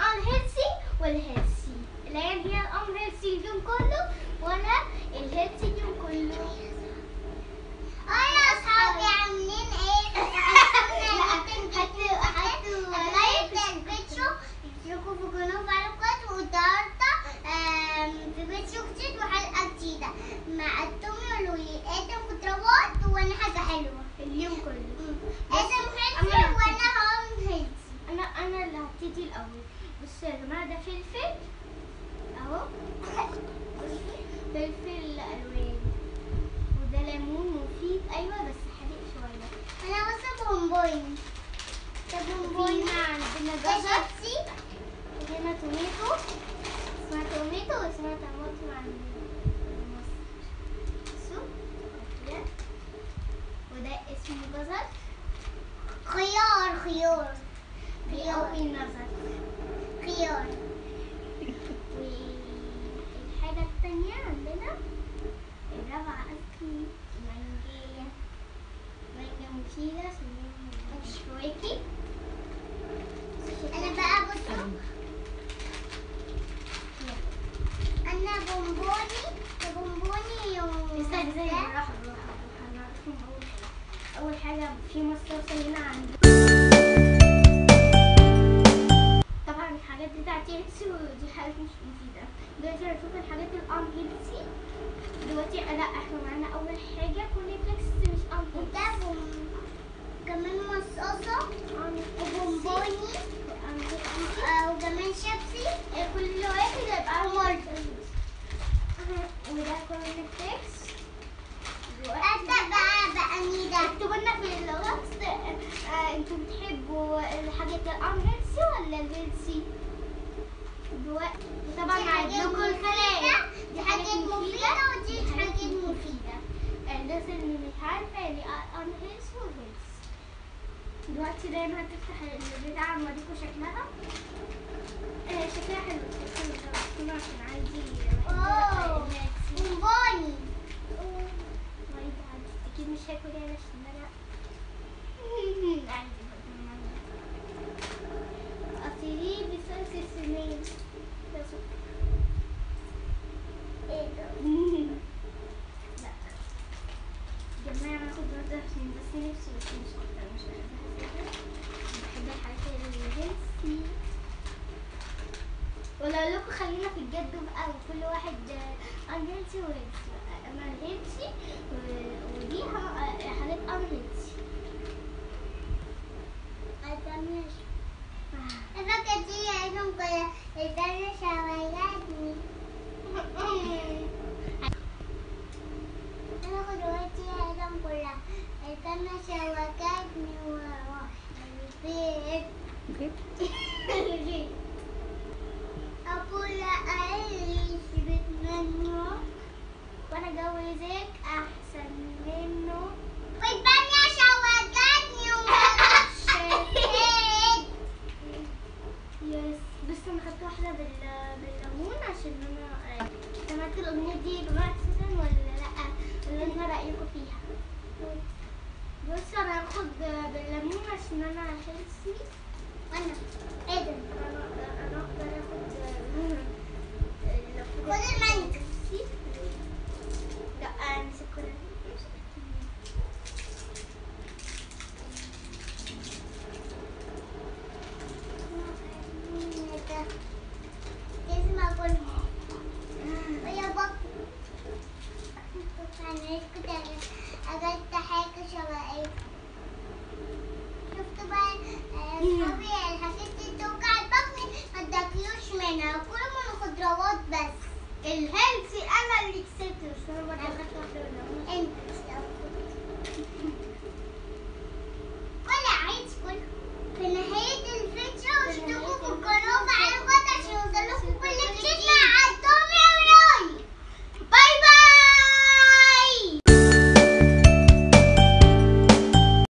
الهيلثي والهيلثي العيال هي الان هيلثي اليوم كله وانا الهيلثي اليوم كله اه يا اصحابي عاملين ايه؟ هاتوا هاتوا لايك الفيديو اشتركوا في قناة فالوقات والنهارده آم، في فيديو جديد وحلقة جديدة مع التومي ولولي ادم خضروات وانا حاجة حلوة اليوم كله ادم أنا هيلثي هبتدي. وانا هون هيلثي انا انا اللي هبتدي الاول بصوا يا جماعه ده فلفل اهو فلفل الوان وده ليمون مفيد ايوه بس حادق شويه انا بس بونبوني ده بونبوني وفينا عندنا ده جزر شيبسي وهنا توميتو اسمها توميتو واسمها طماطم عندنا بصوا كده. وده اسمه جزر خيار خيار خيار النظر خيار والحاجة التانية عندنا الرابعة قصدي مانجية مانجا مفيدة اسمها شويكي انا بقى بصوا انا بونبوني ده بونبوني يوم استنى زي بالراحة بالراحة بالراحة هنعرفهم أول حاجة أول حاجة في مصاصة هنا عندي طبعا الحاجات دي بتاعتي هيلثي ودي حاجات مش مفيدة دلوقتي هنشوف الحاجات الأن هيلثي دلوقتي لا احنا معانا أول حاجة كونيفليكس مش أن وده بون- كمان مصاصة وبونبوني آه، وكمان شيبسي كل واحد يبقى ومولت. وده كونيفليكس ابدا بقى بأني ده اكتبوا لنا في الواتس آه، انتوا بتحبوا الحاجات الان هيلثي ولا الهيلثي دلوقتي طبعا دي عايز حاجات لكم الخلايا مفيدة، دي حاجات مفيدة ودي حاجات مفيدة الناس اللي مش عارفه يعني ان هيلثي وهيلثي دلوقتي دايما هتفتح البتاع اوريكم شكلها آه، شكلها حلو شكلها حلو عشان عندي اوه الهيلثي بونبوني وايد عادي اكيد مش هاكل يعني عشان انا عادي برضه اصلي بصوص السنين بس ايه ده لا جماعة ناخد برضه عشان بس نفسي بس مش اكتر مش بحبها بحب الحاجات الهيلثي ولا اقول لكم خلينا في الجد بقى وكل واحد ان هيلثي وهيلثي انا الهيلثي و- ودي ح- حاجات ان هيلثي أتمنى فاكر دي عينهم كلها الدنيا شوياتني أنا خدواتي عينهم كلها الدنيا شوكتني البيت أقول أعيش بتمنى وانا جوزك احسن منه والدنيا شوكتني ومشيت يس بس انا خدت واحدة بال... بالليمون عشان انا آه، سمعت الاغنية دي يا جماعة اساسا ولا لا ولا انتوا رأيكم فيها بص انا هاخد بالليمون عشان انا هيلثي وأنا إيه ده؟ انا اقدر انا اقدر اخد خد المانجا